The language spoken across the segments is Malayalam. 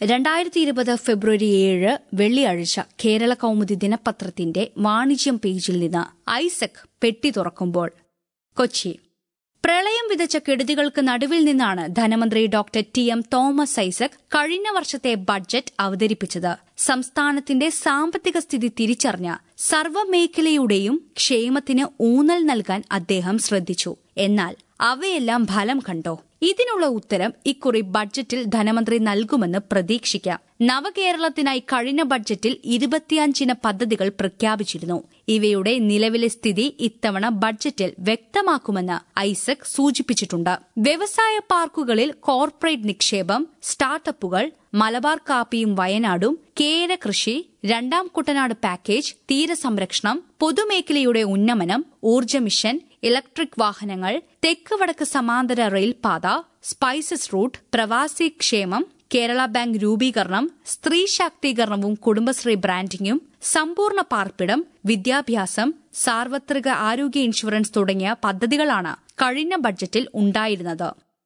രണ്ടായിരത്തി ഇരുപത് ഫെബ്രുവരി ഏഴ് വെള്ളിയാഴ്ച കേരള കൗമുദി ദിനപത്രത്തിന്റെ വാണിജ്യം പേജിൽ നിന്ന് ഐസക് പെട്ടി തുറക്കുമ്പോൾ കൊച്ചി പ്രളയം വിതച്ച കെടുതികൾക്ക് നടുവിൽ നിന്നാണ് ധനമന്ത്രി doctor T M Thomas Isaac കഴിഞ്ഞ വർഷത്തെ ബഡ്ജറ്റ് അവതരിപ്പിച്ചത് സംസ്ഥാനത്തിന്റെ സാമ്പത്തിക സ്ഥിതി തിരിച്ചറിഞ്ഞ സർവ്വമേഖലയുടെയും ക്ഷേമത്തിന് ഊന്നൽ നൽകാൻ അദ്ദേഹം ശ്രദ്ധിച്ചു എന്നാൽ അവയെല്ലാം ഫലം കണ്ടോ ഇതിനുള്ള ഉത്തരം ഇക്കുറി ബഡ്ജറ്റിൽ ധനമന്ത്രി നൽകുമെന്ന് പ്രതീക്ഷിക്കാം നവകേരളത്തിനായി കഴിഞ്ഞ ബഡ്ജറ്റിൽ ഇരുപത്തിയഞ്ചിന പദ്ധതികൾ പ്രഖ്യാപിച്ചിരുന്നു ഇവയുടെ നിലവിലെ സ്ഥിതി ഇത്തവണ ബഡ്ജറ്റിൽ വ്യക്തമാക്കുമെന്ന് ഐസക് സൂചിപ്പിച്ചിട്ടുണ്ട് വ്യവസായ പാർക്കുകളിൽ കോർപ്പറേറ്റ് നിക്ഷേപം സ്റ്റാർട്ടപ്പുകൾ മലബാർ കാപ്പിയും വയനാടും കേര കൃഷി രണ്ടാം കുട്ടനാട് പാക്കേജ് തീരസംരക്ഷണം പൊതുമേഖലയുടെ ഉന്നമനം ഊർജ്ജ മിഷൻ ഇലക്ട്രിക് വാഹനങ്ങൾ തെക്ക് വടക്ക് സമാന്തര റെയിൽപാത സ്പൈസസ് റൂട്ട് പ്രവാസി ക്ഷേമം കേരള ബാങ്ക് രൂപീകരണം സ്ത്രീ ശാക്തീകരണവും കുടുംബശ്രീ ബ്രാൻഡിംഗും സമ്പൂർണ്ണ പാർപ്പിടം വിദ്യാഭ്യാസം സാർവത്രിക ആരോഗ്യ ഇൻഷുറൻസ് തുടങ്ങിയ പദ്ധതികളാണ് കഴിഞ്ഞ ബഡ്ജറ്റിൽ ഉണ്ടായിരുന്നത്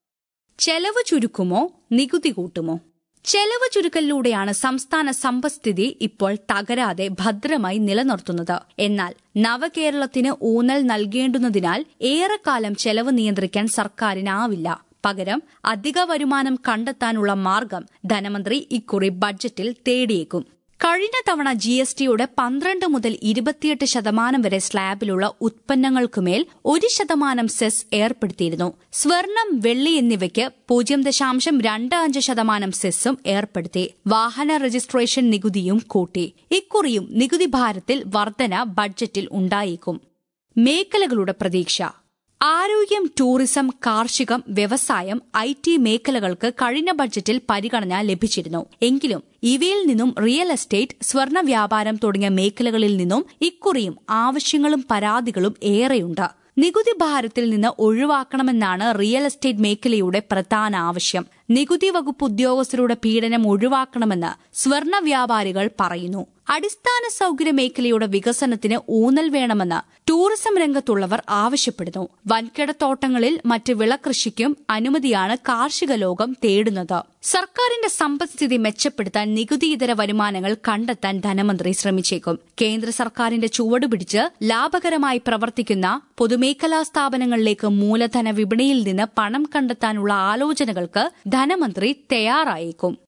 ചെലവ് ചുരുക്കുമോ നികുതി കൂട്ടുമോ ചെലവ് ചുരുക്കലിലൂടെയാണ് സംസ്ഥാന സമ്പദ്സ്ഥിതി ഇപ്പോൾ തകരാതെ ഭദ്രമായി നിലനിർത്തുന്നത് എന്നാൽ നവകേരളത്തിന് ഊന്നൽ നൽകേണ്ടുന്നതിനാൽ ഏറെക്കാലം ചെലവ് നിയന്ത്രിക്കാൻ സർക്കാരിനാവില്ല പകരം അധിക വരുമാനം കണ്ടെത്താനുള്ള മാർഗം ധനമന്ത്രി ഇക്കുറി ബഡ്ജറ്റിൽ തേടിയേക്കും കഴിഞ്ഞ തവണ ജി എസ് ടിയുടെ പന്ത്രണ്ട് മുതൽ ഇരുപത്തിയെട്ട് ശതമാനം വരെ സ്ലാബിലുള്ള ഉത്പന്നങ്ങൾക്കുമേൽ ഒരു ശതമാനം സെസ് ഏർപ്പെടുത്തിയിരുന്നു സ്വർണം വെള്ളി എന്നിവയ്ക്ക് പൂജ്യം ദശാംശം രണ്ട് അഞ്ച് ശതമാനം സെസ്സും ഏർപ്പെടുത്തി വാഹന രജിസ്ട്രേഷൻ നികുതിയും കൂട്ടി ഇക്കുറിയും നികുതി ഭാരത്തിൽ വർധന ബഡ്ജറ്റിൽ ഉണ്ടായേക്കും മേഖലകളുടെ പ്രതീക്ഷ ആരോഗ്യം ടൂറിസം കാർഷികം വ്യവസായം ഐ ടി മേഖലകൾക്ക് കഴിഞ്ഞ ബഡ്ജറ്റിൽ പരിഗണന ലഭിച്ചിരുന്നു എങ്കിലും ഇവയിൽ നിന്നും റിയൽ എസ്റ്റേറ്റ് സ്വർണ്ണ വ്യാപാരം തുടങ്ങിയ മേഖലകളിൽ നിന്നും ഇക്കുറിയും ആവശ്യങ്ങളും പരാതികളും ഏറെയുണ്ട് നികുതി ഭാരത്തിൽ നിന്ന് ഒഴിവാക്കണമെന്നാണ് റിയൽ എസ്റ്റേറ്റ് മേഖലയുടെ പ്രധാന ആവശ്യം നികുതി വകുപ്പ് ഉദ്യോഗസ്ഥരുടെ പീഡനം ഒഴിവാക്കണമെന്ന് സ്വർണ്ണ വ്യാപാരികൾ പറയുന്നു അടിസ്ഥാന സൌകര്യ മേഖലയുടെ വികസനത്തിന് ഊന്നൽ വേണമെന്ന് ടൂറിസം രംഗത്തുള്ളവർ ആവശ്യപ്പെടുന്നു വൻകിടത്തോട്ടങ്ങളിൽ മറ്റ് വിളകൃഷിക്കും അനുമതിയാണ് കാർഷിക ലോകം തേടുന്നത് സർക്കാരിന്റെ സമ്പദ്സ്ഥിതി മെച്ചപ്പെടുത്താൻ നികുതിയിതര വരുമാനങ്ങൾ കണ്ടെത്താൻ ധനമന്ത്രി ശ്രമിച്ചേക്കും കേന്ദ്ര സർക്കാരിന്റെ ചുവടുപിടിച്ച് ലാഭകരമായി പ്രവർത്തിക്കുന്ന പൊതുമേഖലാ സ്ഥാപനങ്ങളിലേക്ക് മൂലധന വിപണിയിൽ നിന്ന് പണം കണ്ടെത്താനുള്ള ആലോചനകൾക്ക് ധനമന്ത്രി തയ്യാറായേക്കും